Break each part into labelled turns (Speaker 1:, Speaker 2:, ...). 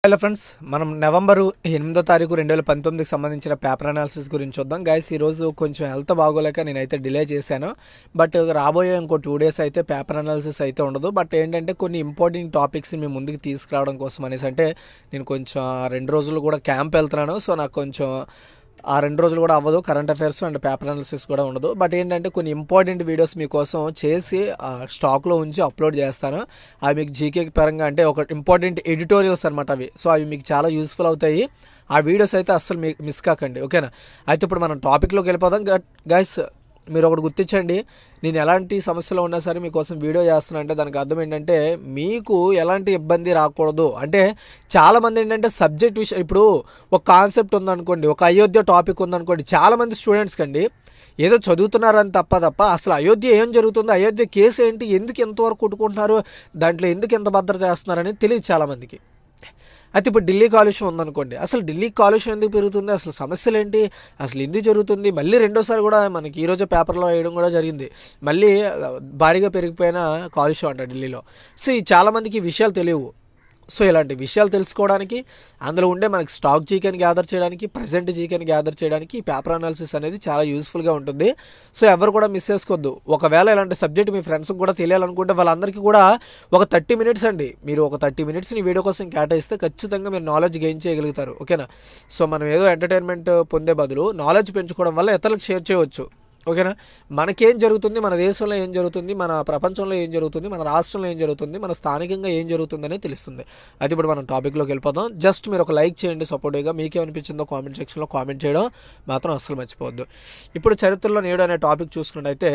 Speaker 1: hello friends మనం November ఎనిమిదో తారీఖు రెండు వేల పంతొమ్మిదికి సంబంధించిన పేపర్ అనాలిసిస్ గురించి చూద్దాం గైస్ ఈరోజు కొంచెం హెల్త్ బాగోలేక నేనైతే డిలే చేశాను బట్ రాబోయే ఇంకో టూ డేస్ అయితే పేపర్ అనాలిసిస్ అయితే ఉండదు బట్ ఏంటంటే కొన్ని ఇంపార్టెంట్ టాపిక్స్ మీ ముందుకు తీసుకురావడం కోసం అనేసి అంటే నేను కొంచెం ఆ రెండు రోజులు కూడా క్యాంప్ వెళ్తున్నాను సో నాకు కొంచెం ఆ రెండు రోజులు కూడా అవ్వదు current affairs and paper analysis కూడా ఉండదు బట్ ఏంటంటే కొన్ని ఇంపార్టెంట్ వీడియోస్ మీకోసం చేసి ఆ, స్టాక్లో ఉంచి అప్లోడ్ చేస్తాను అవి మీకు జీకే పరంగా అంటే ఒక ఇంపార్టెంట్ ఎడిటోరియల్స్ అనమాట అవి సో అవి మీకు చాలా యూస్ఫుల్ అవుతాయి ఆ వీడియోస్ అయితే అస్సలు మీ మిస్ కాకండి ఓకేనా అయితే ఇప్పుడు మనం టాపిక్లోకి వెళ్ళిపోదాం గైస్ మీరు ఒకటి గుర్తించండి నేను ఎలాంటి సమస్యలో ఉన్నా సరే మీకోసం వీడియో చేస్తున్నా అంటే దానికి అర్థం ఏంటంటే మీకు ఎలాంటి ఇబ్బంది రాకూడదు అంటే చాలామంది ఏంటంటే సబ్జెక్ట్ విషయం ఇప్పుడు ఒక కాన్సెప్ట్ ఉందనుకోండి ఒక అయోధ్య టాపిక్ ఉందనుకోండి చాలామంది స్టూడెంట్స్కి అండి ఏదో చదువుతున్నారని తప్ప తప్ప అసలు అయోధ్య ఏం జరుగుతుంది అయోధ్య కేసు ఏంటి ఎందుకు ఎంతవరకు కొట్టుకుంటున్నారు దాంట్లో ఎందుకు ఎంత భద్రత చేస్తున్నారని తెలియదు చాలామందికి అయితే ఇప్పుడు ఢిల్లీ కాలుష్యం ఉందనుకోండి అసలు ఢిల్లీ కాలుష్యం ఎందుకు పెరుగుతుంది అసలు సమస్యలు ఏంటి అసలు ఎందుకు జరుగుతుంది మళ్ళీ రెండోసారి కూడా మనకి ఈరోజు పేపర్లో వేయడం కూడా జరిగింది మళ్ళీ భారీగా పెరిగిపోయిన కాలుష్యం అంట ఢిల్లీలో సో ఈ చాలామందికి ఈ విషయాలు తెలియవు సో ఇలాంటి విషయాలు తెలుసుకోవడానికి అందులో ఉండే మనకి స్టాక్ జీకెన్ గ్యాదర్ చేయడానికి ప్రజెంట్ జీకెన్ గ్యాదర్ చేయడానికి ఈ పేపర్ అనాలిసిస్ అనేది చాలా యూస్ఫుల్గా ఉంటుంది సో ఎవరు కూడా మిస్ చేసుకోవద్దు ఒకవేళ ఇలాంటి సబ్జెక్ట్ మీ ఫ్రెండ్స్కి కూడా తెలియాలనుకుంటే వాళ్ళందరికీ కూడా ఒక థర్టీ మినిట్స్ అండి మీరు ఒక థర్టీ మినిట్స్ని వీడియో కోసం కేటాయిస్తే ఖచ్చితంగా మీరు నాలెడ్జ్ గెయిన్ చేయగలుగుతారు ఓకేనా సో మనం ఏదో ఎంటర్టైన్మెంట్ పొందే బదులు నాలెడ్జ్ పెంచుకోవడం వల్ల ఇతరులకు షేర్ చేయవచ్చు ఓకేనా మనకేం జరుగుతుంది మన దేశంలో ఏం జరుగుతుంది మన ప్రపంచంలో ఏం జరుగుతుంది మన రాష్ట్రంలో ఏం జరుగుతుంది మన స్థానికంగా ఏం జరుగుతుందని తెలుస్తుంది అయితే ఇప్పుడు మనం టాపిక్లోకి వెళ్ళిపోదాం జస్ట్ మీరు ఒక లైక్ చేయండి సపోర్టివ్గా మీకేమనిపించిందో కామెంట్ సెక్షన్లో కామెంట్ చేయడం మాత్రం అస్సలు మర్చిపోవద్దు ఇప్పుడు చరిత్రలో నేడు అనే టాపిక్ చూసుకున్నట్టయితే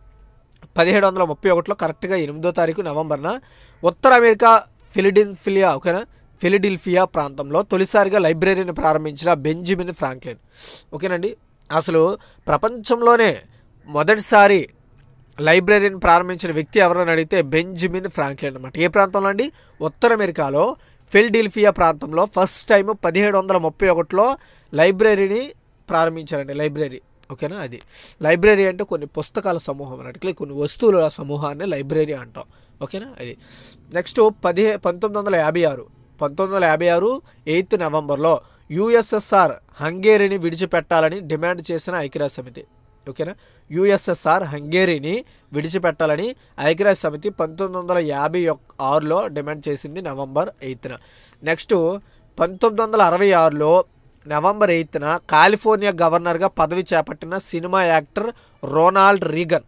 Speaker 1: పదిహేడు వందల ముప్పై ఒకటిలో కరెక్ట్గా ఎనిమిదో తారీఖు నవంబర్న ఉత్తర అమెరికా ఫిలిడిల్ఫియా ఓకేనా ఫిలిడిల్ఫియా ప్రాంతంలో తొలిసారిగా లైబ్రరీని ప్రారంభించిన బెంజమిన్ ఫ్రాంక్లిన్ ఓకేనండి అసలు ప్రపంచంలోనే మొదటిసారి లైబ్రరీని ప్రారంభించిన వ్యక్తి ఎవరని అడిగితే బెంజమిన్ ఫ్రాంక్లిన్ అనమాట ఏ ప్రాంతంలో అండి ఉత్తర అమెరికాలో ఫిల్డిల్ఫియా ప్రాంతంలో ఫస్ట్ టైం పదిహేడు వందల ముప్పై ఒకటిలో లైబ్రరీని ప్రారంభించారండి లైబ్రరీ ఓకేనా అది లైబ్రరీ అంటే కొన్ని పుస్తకాల సమూహం అన్నట్లు కొన్ని వస్తువుల సమూహాన్ని లైబ్రరీ అంటాం ఓకేనా అది నెక్స్ట్ పదిహే పంతొమ్మిది వందల యాభై ఆరు పంతొమ్మిది వందల యాభై ఆరు ఎయిత్ నవంబర్లో యుఎస్ఎస్ఆర్ హంగేరీని విడిచిపెట్టాలని డిమాండ్ చేసిన ఐక్యరాజ్య సమితి ఓకేనా యుఎస్ఎస్ఆర్ హంగేరీని విడిచిపెట్టాలని ఐక్యరాజ్య సమితి పంతొమ్మిది వందల యాభై ఆరులో డిమాండ్ చేసింది నవంబర్ ఎయిత్న నెక్స్ట్ పంతొమ్మిది వందల అరవై ఆరులో నవంబర్ ఎయిత్న కాలిఫోర్నియా గవర్నర్గా పదవి చేపట్టిన సినిమా యాక్టర్ రోనాల్డ్ రీగన్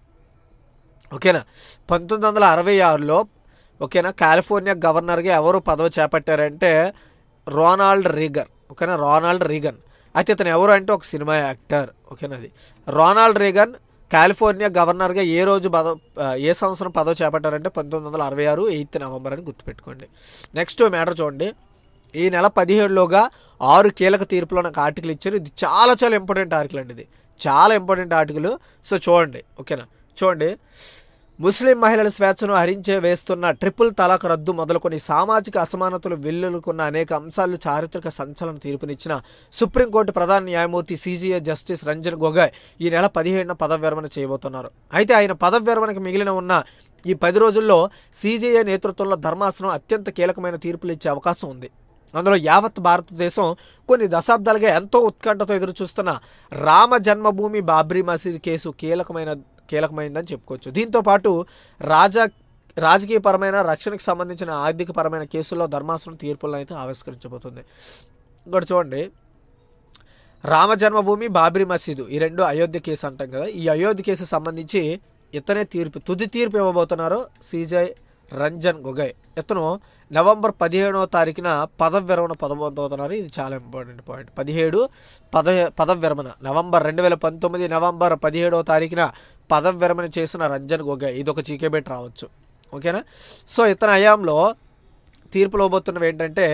Speaker 1: ఓకేనా పంతొమ్మిది వందల అరవై ఆరులో ఓకేనా కాలిఫోర్నియా గవర్నర్గా ఎవరు పదవి చేపట్టారంటే రోనాల్డ్ రీగన్ ఓకేనా రోనాల్డ్ రీగన్ అయితే ఇతను ఎవరు అంటే ఒక సినిమా యాక్టర్ ఓకేనా అది రోనాల్డ్ రీగన్ కాలిఫోర్నియా గవర్నర్గా ఏ రోజు పదవి ఏ సంవత్సరం పదవి చేపట్టారంటే పంతొమ్మిది వందల అరవై ఆరు ఎయిత్ నవంబర్ అని గుర్తుపెట్టుకోండి నెక్స్ట్ మ్యాటర్ చూడండి ఈ నెల పదిహేడులోగా ఆరు కీలక తీర్పులో నాకు ఆర్టికల్ ఇచ్చారు ఇది చాలా చాలా ఇంపార్టెంట్ ఆర్టికల్ అండి ఇది చాలా ఇంపార్టెంట్ ఆర్టికల్ సో చూడండి ఓకేనా చూడండి ముస్లిం మహిళల స్వేచ్ఛను హరించే వేస్తున్న ట్రిపుల్ తలాక్ రద్దు మొదలుకొని సామాజిక అసమానతలు వెల్లులుకున్న అనేక అంశాలు చారిత్రక సంచలన తీర్పునిచ్చిన సుప్రీంకోర్టు ప్రధాన న్యాయమూర్తి సీజీఏ జస్టిస్ రంజన్ గొగోయ్ ఈ నెల పదిహేడున పదవి విరమణ చేయబోతున్నారు అయితే ఆయన పదవి విరమణకు మిగిలిన ఉన్న ఈ పది రోజుల్లో సీజీఏ నేతృత్వంలో ధర్మాసనం అత్యంత కీలకమైన తీర్పులు ఇచ్చే అవకాశం ఉంది అందులో యావత్ భారతదేశం కొన్ని దశాబ్దాలుగా ఎంతో ఉత్కంఠతో ఎదురు చూస్తున్న రామ జన్మభూమి బాబ్రీ మసీద్ కేసు కీలకమైన కీలకమైందని చెప్పుకోవచ్చు దీంతో పాటు రాజా రాజకీయపరమైన రక్షణకు సంబంధించిన ఆర్థికపరమైన కేసుల్లో ధర్మాసనం తీర్పులను అయితే ఆవిష్కరించబోతుంది ఇంకోటి చూడండి రామ జన్మభూమి బాబ్రీ మసీదు ఈ రెండు అయోధ్య కేసు అంటాం కదా ఈ అయోధ్య కేసు సంబంధించి ఇతనే తీర్పు తుది తీర్పు ఇవ్వబోతున్నారు సీజై రంజన్ గొగోయ్ ఇతను నవంబర్ పదిహేడవ తారీఖున పదవి విరమణ పదవబోతున్నారు ఇది చాలా ఇంపార్టెంట్ పాయింట్ పదిహేడు పద పదవి విరమణ నవంబర్ రెండు వేల పంతొమ్మిది నవంబర్ పదిహేడవ తారీఖున పదవి విరమణ చేసిన రంజన్ గొగోయ్ ఇది ఒక చీకేబెట్ రావచ్చు ఓకేనా సో ఇతని హయాంలో తీర్పులు ఇవ్వబోతున్నవి ఏంటంటే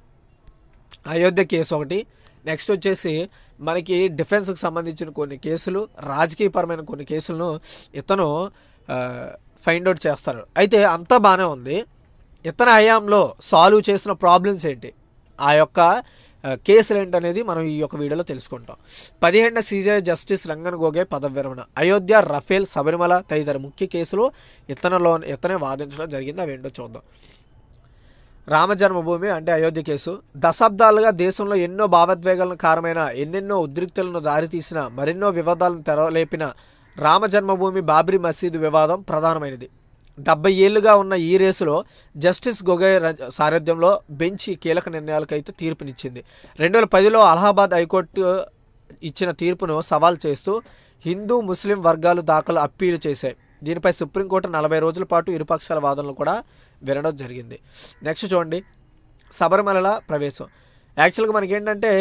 Speaker 1: అయోధ్య కేసు ఒకటి నెక్స్ట్ వచ్చేసి మనకి డిఫెన్స్కి సంబంధించిన కొన్ని కేసులు రాజకీయపరమైన కొన్ని కేసులను ఇతను ఫైండ్ అవుట్ చేస్తారు అయితే అంతా బాగానే ఉంది ఇతని హయాంలో సాల్వ్ చేసిన ప్రాబ్లమ్స్ ఏంటి ఆ యొక్క ఆ, కేసులు ఏంటనేది మనం ఈ యొక్క వీడియోలో తెలుసుకుంటాం పదిహేడున సీజే జస్టిస్ రంగన్ గోగే పదవి విరమణ అయోధ్య రఫేల్ శబరిమల తదితర ముఖ్య కేసులు ఇతనలో ఇతనే వాదించడం జరిగింది అవి ఏంటో చూద్దాం రామ జన్మభూమి అంటే అయోధ్య కేసు దశాబ్దాలుగా దేశంలో ఎన్నో భావోద్వేగాలను కారణమైన ఎన్నెన్నో ఉద్రిక్తులను దారితీసిన మరెన్నో వివాదాలను తెరలేపిన రామ జన్మభూమి బాబ్రీ మసీదు వివాదం ప్రధానమైనది డెబ్బై ఏళ్లుగా ఉన్న ఈ రేసులో జస్టిస్ గొగోయ్ ర- సారథ్యంలో బెంచ్ ఈ కీలక నిర్ణయాలకైతే తీర్పునిచ్చింది రెండు వేల పదిలో అలహాబాద్ హైకోర్టు ఇచ్చిన తీర్పును సవాల్ చేస్తూ హిందూ ముస్లిం వర్గాలు దాఖలు అప్పీలు చేశాయి దీనిపై సుప్రీంకోర్టు నలభై రోజుల పాటు ఇరుపక్షాల వాదనలు కూడా వినడం జరిగింది నెక్స్ట్ చూడండి శబరిమల ప్రవేశం యాక్చువల్గా మనకేంటంటే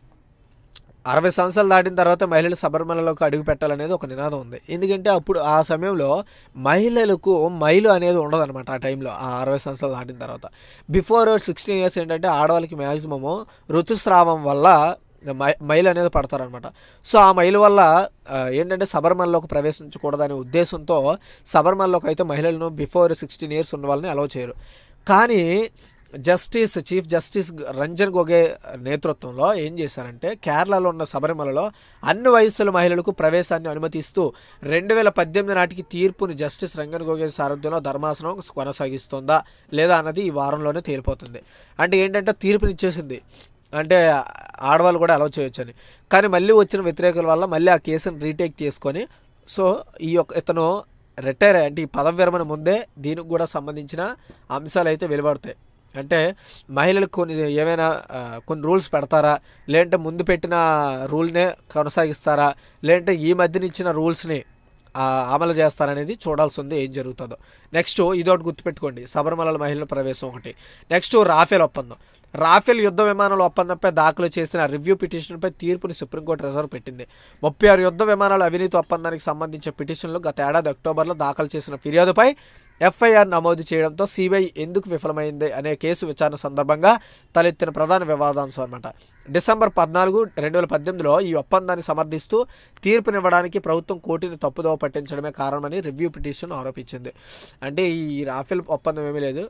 Speaker 1: అరవై సంవత్సరాలు దాటిన తర్వాత మహిళలు శబరిమలలోకి అడుగు పెట్టాలనేది ఒక నినాదం ఉంది ఎందుకంటే అప్పుడు ఆ సమయంలో మహిళలకు మైలు అనేది ఉండదన్నమాట ఆ టైంలో ఆ అరవై సంవత్సరాలు దాటిన తర్వాత బిఫోర్ సిక్స్టీన్ ఇయర్స్ ఏంటంటే ఆడవాళ్ళకి మ్యాక్సిమము ఋతుస్రావం వల్ల మై మైలు అనేది పడతారనమాట సో ఆ మైలు వల్ల ఆ, ఏంటంటే శబరిమలలోకి ప్రవేశించకూడదనే ఉద్దేశంతో శబరిమలలోకి అయితే మహిళలను బిఫోర్ సిక్స్టీన్ ఇయర్స్ ఉన్న వాళ్ళని అలౌ చేయరు కానీ justice chief justice Ranjan Gogoi నేతృత్వంలో ఏం చేశారంటే కేరళలో ఉన్న శబరిమలలో అన్ని వయస్సుల మహిళలకు ప్రవేశాన్ని అనుమతిస్తూ రెండు వేల పద్దెనిమిది నాటికి తీర్పుని జస్టిస్ రంజన్ గొగే సారథ్యంలో ధర్మాసనం కొనసాగిస్తుందా లేదా అన్నది ఈ వారంలోనే తేలిపోతుంది అంటే ఏంటంటే తీర్పునిచ్చేసింది అంటే ఆడవాళ్ళు కూడా అలౌ చేయొచ్చని కానీ మళ్ళీ వచ్చిన వ్యతిరేకుల వల్ల మళ్ళీ ఆ కేసును రీటేక్ చేసుకొని సో ఈ యొక్క ఇతను రిటైర్ అంటే ఈ పదవి విరమణ ముందే దీనికి కూడా సంబంధించిన అంశాలు అయితే వెలువడతాయి అంటే మహిళలకు కొన్ని ఏమైనా ఆ, కొన్ని రూల్స్ పెడతారా లేదంటే ముందు పెట్టిన రూల్నే కొనసాగిస్తారా లేదంటే ఈ మధ్యన ఇచ్చిన రూల్స్ని ఆ, అమలు చేస్తారనేది చూడాల్సి ఉంది ఏం జరుగుతుందో నెక్స్ట్ ఇదొకటి గుర్తుపెట్టుకోండి శబరిమల మహిళల ప్రవేశం ఒకటి నెక్స్ట్ రాఫెల్ ఒప్పందం రాఫెల్ యుద్ధ విమానాల ఒప్పందంపై దాఖలు చేసిన రివ్యూ పిటిషన్పై తీర్పుని సుప్రీంకోర్టు రిజర్వ్ పెట్టింది ముప్పై ఆరు యుద్ధ విమానాల అవినీతి ఒప్పందానికి సంబంధించిన పిటిషన్లు గత ఏడాది అక్టోబర్లో దాఖలు చేసిన ఫిర్యాదుపై ఎఫ్ఐఆర్ నమోదు చేయడంతో సిబిఐ ఎందుకు విఫలమైంది అనే కేసు విచారణ సందర్భంగా తలెత్తిన ప్రధాన వివాదాంశం అనమాట డిసెంబర్ పద్నాలుగు రెండు వేల పద్దెనిమిదిలో ఈ ఒప్పందాన్ని సమర్థిస్తూ తీర్పునివ్వడానికి ప్రభుత్వం కోర్టుని తప్పుదోవ పట్టించడమే కారణమని రివ్యూ పిటిషన్ ఆరోపించింది అంటే ఈ రాఫెల్ ఒప్పందం ఏమీ లేదు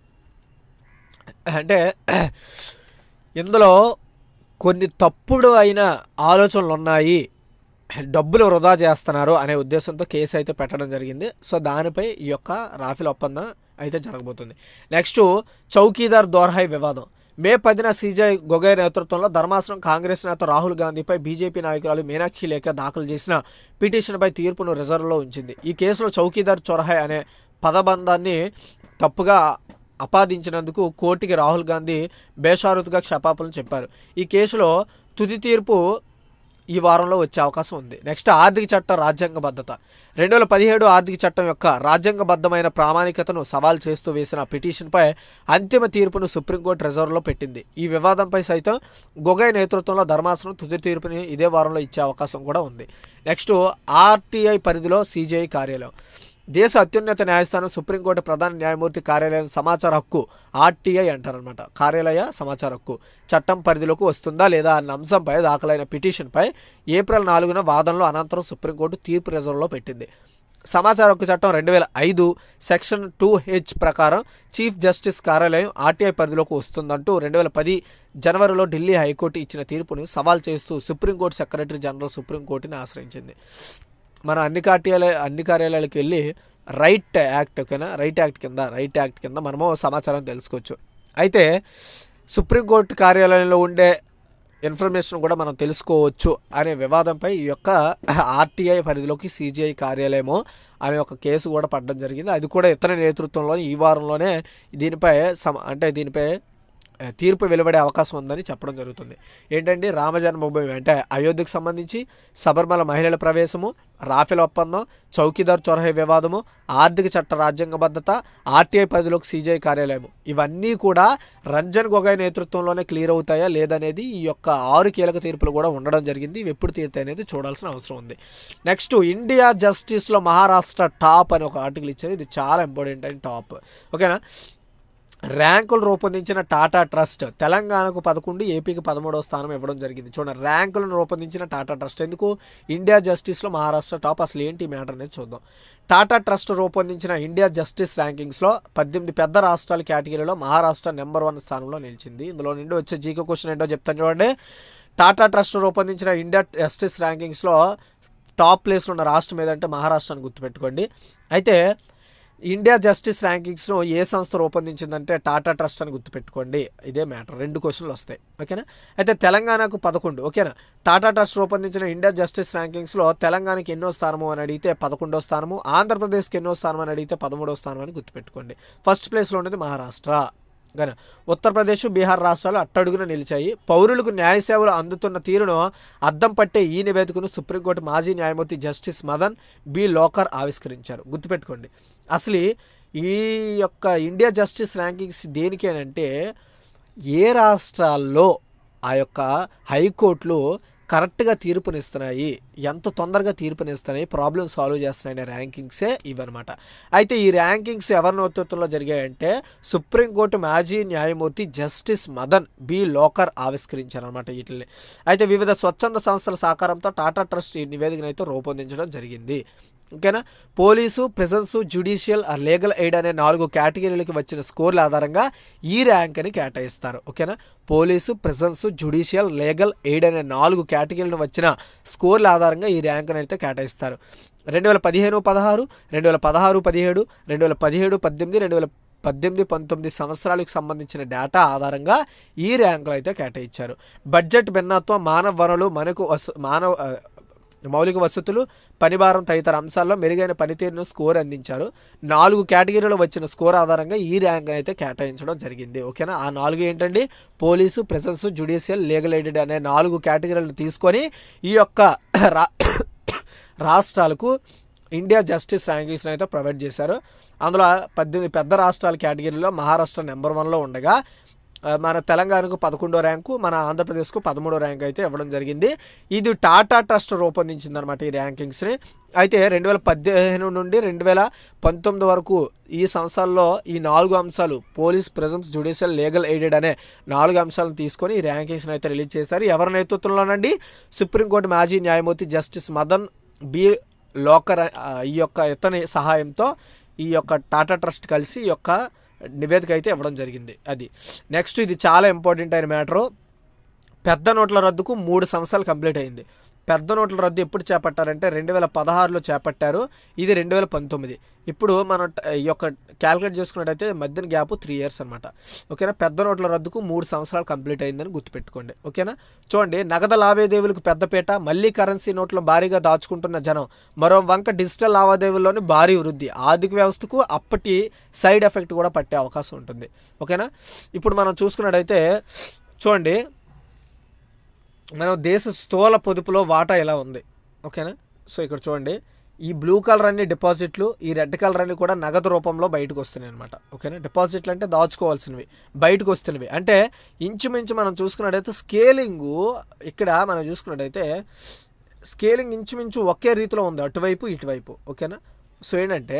Speaker 1: అంటే ఇందులో కొన్ని తప్పుడు అయిన ఆలోచనలు ఉన్నాయి డబ్బులు వృధా చేస్తున్నారు అనే ఉద్దేశంతో కేసు అయితే పెట్టడం జరిగింది సో దానిపై ఈ యొక్క రాఫెల్ ఒప్పందం అయితే జరగబోతుంది నెక్స్ట్ చౌకీదార్ దోర్హాయ్ వివాదం మే పదిన సీజై గొగోయ్ నేతృత్వంలో ధర్మాసనం కాంగ్రెస్ నేత రాహుల్ గాంధీపై బీజేపీ నాయకురాలు మీనాక్షి లేఖ దాఖలు చేసిన పిటిషన్పై తీర్పును రిజర్వ్లో ఉంచింది ఈ కేసులో చౌకీదార్ చొరహాయ్ అనే పదబంధాన్ని తప్పుగా అపాదించినందుకు కోర్టుకి రాహుల్ గాంధీ బేషారుతుగా క్షమాపణలు చెప్పారు ఈ కేసులో తుది తీర్పు ఈ వారంలో వచ్చే అవకాశం ఉంది నెక్స్ట్ ఆర్థిక చట్టం రాజ్యాంగబద్ధత రెండు వేల పదిహేడు ఆర్థిక చట్టం యొక్క రాజ్యాంగబద్ధమైన ప్రామాణికతను సవాల్ చేస్తూ వేసిన పిటిషన్పై అంతిమ తీర్పును సుప్రీంకోర్టు రిజర్వ్లో పెట్టింది ఈ వివాదంపై సైతం గొగోయ్ నేతృత్వంలో ధర్మాసనం తుది తీర్పుని ఇదే వారంలో ఇచ్చే అవకాశం కూడా ఉంది నెక్స్ట్ ఆర్టీఐ పరిధిలో సీజీఐ కార్యాలయం దేశ అత్యున్నత న్యాయస్థానం సుప్రీంకోర్టు ప్రధాన న్యాయమూర్తి కార్యాలయం సమాచార హక్కు ఆర్టీఐ అంటారనమాట కార్యాలయ సమాచార హక్కు చట్టం పరిధిలోకి వస్తుందా లేదా అన్న అంశంపై దాఖలైన పిటిషన్పై ఏప్రిల్ నాలుగున వాదనలో అనంతరం సుప్రీంకోర్టు తీర్పు రిజర్వ్లో పెట్టింది సమాచార హక్కు చట్టం రెండు వేల ఐదు సెక్షన్ టూ హెచ్ ప్రకారం చీఫ్ జస్టిస్ కార్యాలయం ఆర్టీఐ పరిధిలోకి వస్తుందంటూ రెండు వేల పది జనవరిలో ఢిల్లీ హైకోర్టు ఇచ్చిన తీర్పును సవాల్ చేస్తూ సుప్రీంకోర్టు సెక్రటరీ జనరల్ సుప్రీంకోర్టుని ఆశ్రయించింది మనం అన్ని కార్యాలయ అన్ని కార్యాలయాలకు వెళ్ళి రైట్ యాక్ట్ ఓకేనా రైట్ యాక్ట్ కింద రైట్ యాక్ట్ కింద మనము సమాచారం తెలుసుకోవచ్చు అయితే సుప్రీంకోర్టు కార్యాలయంలో ఉండే ఇన్ఫర్మేషన్ కూడా మనం తెలుసుకోవచ్చు అనే వివాదంపై ఈ యొక్క ఆర్టీఐ పరిధిలోకి సిజిఐ కార్యాలయము అనే ఒక కేసు కూడా పడడం జరిగింది అది కూడా ఇతర నేతృత్వంలోని ఈ వారంలోనే దీనిపై సమ అంటే దీనిపై ఆ, తీర్పు వెలువడే అవకాశం ఉందని చెప్పడం జరుగుతుంది ఏంటంటే రామ జన్మభూమి అంటే అయోధ్యకు సంబంధించి శబరిమల మహిళల ప్రవేశము రాఫెల్ ఒప్పందం చౌకీదార్ చొరహే వివాదము ఆర్థిక చట్ట రాజ్యాంగబద్ధత ఆర్టీఐ పరిధిలోకి సీజీఐ కార్యాలయం ఇవన్నీ కూడా రంజన్ గొగోయ్ నేతృత్వంలోనే క్లియర్ అవుతాయా లేదనేది ఈ యొక్క ఆరు కీలక తీర్పులు కూడా ఉండడం జరిగింది ఇవి ఎప్పుడు తీరుతాయి అనేది చూడాల్సిన అవసరం ఉంది నెక్స్ట్ ఇండియా జస్టిస్లో మహారాష్ట్ర టాప్ అని ఒక ఆర్టికల్ ఇచ్చారు ఇది చాలా ఇంపార్టెంట్ అండ్ టాప్ ఓకేనా ర్యాంకులు రూపొందించిన టాటా ట్రస్ట్ తెలంగాణకు పదకొండు ఏపీకి పదమూడవ స్థానం ఇవ్వడం జరిగింది చూడండి ర్యాంకులను రూపొందించిన టాటా ట్రస్ట్ ఎందుకు ఇండియా జస్టిస్లో మహారాష్ట్ర టాప్ అసలు ఏంటి మ్యాటర్ అనేది చూద్దాం టాటా ట్రస్ట్ రూపొందించిన ఇండియా జస్టిస్ ర్యాంకింగ్స్లో పద్దెనిమిది పెద్ద రాష్ట్రాల కేటగిరీలో మహారాష్ట్ర నెంబర్ వన్ స్థానంలో నిలిచింది ఇందులో నుండి వచ్చే జీకో క్వశ్చన్ ఏంటో చెప్తాను చూడండి టాటా ట్రస్ట్ రూపొందించిన ఇండియా జస్టిస్ ర్యాంకింగ్స్లో టాప్ ప్లేస్లో ఉన్న రాష్ట్రం ఏదంటే మహారాష్ట్ర అని గుర్తుపెట్టుకోండి అయితే ఇండియా జస్టిస్ ర్యాంకింగ్స్ను ఏ సంస్థ రూపొందించిందంటే టాటా ట్రస్ట్ అని గుర్తుపెట్టుకోండి ఇదే మ్యాటర్ రెండు క్వశ్చన్లు వస్తాయి ఓకేనా అయితే తెలంగాణకు పదకొండు ఓకేనా టాటా ట్రస్ట్ రూపొందించిన ఇండియా జస్టిస్ ర్యాంకింగ్స్లో తెలంగాణకి ఎన్నో స్థానము అని అడిగితే పదకొండో స్థానము ఆంధ్రప్రదేశ్కి ఎన్నో స్థానం అని అడిగితే పదమూడో స్థానం అని గుర్తుపెట్టుకోండి ఫస్ట్ ప్లేస్లో ఉన్నది మహారాష్ట్ర గన ఉత్తరప్రదేశ్ బీహార్ రాష్ట్రాలు అట్టడుగున నిలిచాయి పౌరులకు న్యాయ సేవలు అందుతున్న తీరును అద్దం పట్టే ఈ నివేదికను సుప్రీంకోర్టు మాజీ న్యాయమూర్తి జస్టిస్ మదన్ బి లోకర్ ఆవిష్కరించారు గుర్తుపెట్టుకోండి అసలు ఈ యొక్క ఇండియా జస్టిస్ ర్యాంకింగ్స్ దేనికేనంటే ఏ రాష్ట్రాల్లో ఆ యొక్క హైకోర్టులు కరెక్ట్గా తీర్పునిస్తున్నాయి ఎంత తొందరగా తీర్పునిస్తున్నాయి ప్రాబ్లమ్ సాల్వ్ చేస్తున్నాయి ర్యాంకింగ్సే ఇవన్నమాట అయితే ఈ ర్యాంకింగ్స్ ఎవరి నేతృత్వంలో జరిగాయంటే సుప్రీంకోర్టు మాజీ న్యాయమూర్తి జస్టిస్ మదన్ బి లోకర్ ఆవిష్కరించారనమాట వీటిని అయితే వివిధ స్వచ్ఛంద సంస్థల సహకారంతో టాటా ట్రస్ట్ ఈ నివేదికను అయితే రూపొందించడం జరిగింది ఓకేనా police presence judicial legal aid అనే నాలుగు కేటగిరీలకు వచ్చిన స్కోర్ల ఆధారంగా ఈ ర్యాంక్ అని కేటాయిస్తారు ఓకేనా police presence judicial legal aid అనే నాలుగు కేటగిరీలను వచ్చిన స్కోర్ల ఆధారంగా ఈ ర్యాంక్ అయితే కేటాయిస్తారు రెండు వేల పదిహేను పదహారు రెండు వేల పదహారు పదిహేడు రెండు వేల పదిహేడు పద్దెనిమిది రెండు వేల పద్దెనిమిది పంతొమ్మిది సంవత్సరాలకు సంబంధించిన డేటా ఆధారంగా ఈ ర్యాంకులు అయితే కేటాయించారు బడ్జెట్ భిన్నత్వం మానవ వనరులు మనకు వస మానవ ఆ, మౌలిక వసతులు పనిభారం తదితర అంశాల్లో మెరుగైన పనితీరును స్కోర్ అందించారు నాలుగు కేటగిరీలో వచ్చిన స్కోర్ ఆధారంగా ఈ ర్యాంక్ అయితే కేటాయించడం జరిగింది ఓకేనా ఆ నాలుగు ఏంటండి police presence judicial legal aided అనే నాలుగు కేటగిరీలను తీసుకొని ఈ యొక్క రా రాష్ట్రాలకు ఇండియా జస్టిస్ ర్యాంకింగ్స్ అయితే ప్రొవైడ్ చేశారు అందులో పద్దెనిమిది పెద్ద రాష్ట్రాల కేటగిరీలో మహారాష్ట్ర నెంబర్ వన్లో ఉండగా ఆ, మన తెలంగాణకు పదకొండో ర్యాంకు మన ఆంధ్రప్రదేశ్కు పదమూడో ర్యాంక్ అయితే ఇవ్వడం జరిగింది ఇది టాటా ట్రస్ట్ రూపొందించింది అనమాట ఈ ర్యాంకింగ్స్ని అయితే రెండు వేల పదిహేను నుండి రెండు వేల పంతొమ్మిది వరకు ఈ సంవత్సరాల్లో ఈ నాలుగు అంశాలు police presence judicial legal aided అనే నాలుగు అంశాలను తీసుకొని ఈ ర్యాంకింగ్స్ని అయితే రిలీజ్ చేశారు ఎవరి నేతృత్వంలోనండి సుప్రీంకోర్టు మాజీ న్యాయమూర్తి జస్టిస్ మదన్ బి లోకర్ ఆ, ఈ యొక్క ఇతని సహాయంతో ఈ యొక్క టాటా ట్రస్ట్ కలిసి ఈ యొక్క నివేదిక అయితే ఇవ్వడం జరిగింది అది నెక్స్ట్ ఇది చాలా ఇంపార్టెంట్ అయిన మ్యాటరు పెద్ద నోట్ల రద్దుకు మూడు సంవత్సరాలు కంప్లీట్ అయింది పెద్ద నోట్ల రద్దు ఎప్పుడు చేపట్టారంటే రెండు వేల పదహారులో చేపట్టారు ఇది రెండు వేల పంతొమ్మిది ఇప్పుడు మనం ట- ఈ యొక్క క్యాలిక్యులేట్ చేసుకున్నట్టయితే మధ్యన గ్యాప్ త్రీ ఇయర్స్ అనమాట ఓకేనా పెద్ద నోట్ల రద్దుకు మూడు సంవత్సరాలు కంప్లీట్ అయిందని గుర్తుపెట్టుకోండి ఓకేనా చూడండి నగదు లావాదేవీలకు పెద్దపీట మళ్ళీ కరెన్సీ నోట్లు భారీగా దాచుకుంటున్న జనం మరో వంక డిజిటల్ లావాదేవీల్లోని భారీ వృద్ధి ఆర్థిక వ్యవస్థకు అప్పటి సైడ్ ఎఫెక్ట్ కూడా పట్టే అవకాశం ఉంటుంది ఓకేనా ఇప్పుడు మనం చూసుకున్నట్టయితే చూడండి మనం దేశ స్థూల పొదుపులో వాటా ఎలా ఉంది ఓకేనా సో ఇక్కడ చూడండి ఈ బ్లూ కలర్ అన్ని డిపాజిట్లు ఈ రెడ్ కలర్ అన్ని కూడా నగదు రూపంలో బయటకు వస్తున్నాయి అనమాట ఓకేనా డిపాజిట్లు అంటే దాచుకోవాల్సినవి బయటకు వస్తున్నవి అంటే ఇంచుమించు మనం చూసుకున్నట్టయితే స్కేలింగు ఇక్కడ మనం చూసుకున్నట్టయితే స్కేలింగ్ ఇంచుమించు ఒకే రీతిలో ఉంది అటువైపు ఇటువైపు ఓకేనా సో ఏంటంటే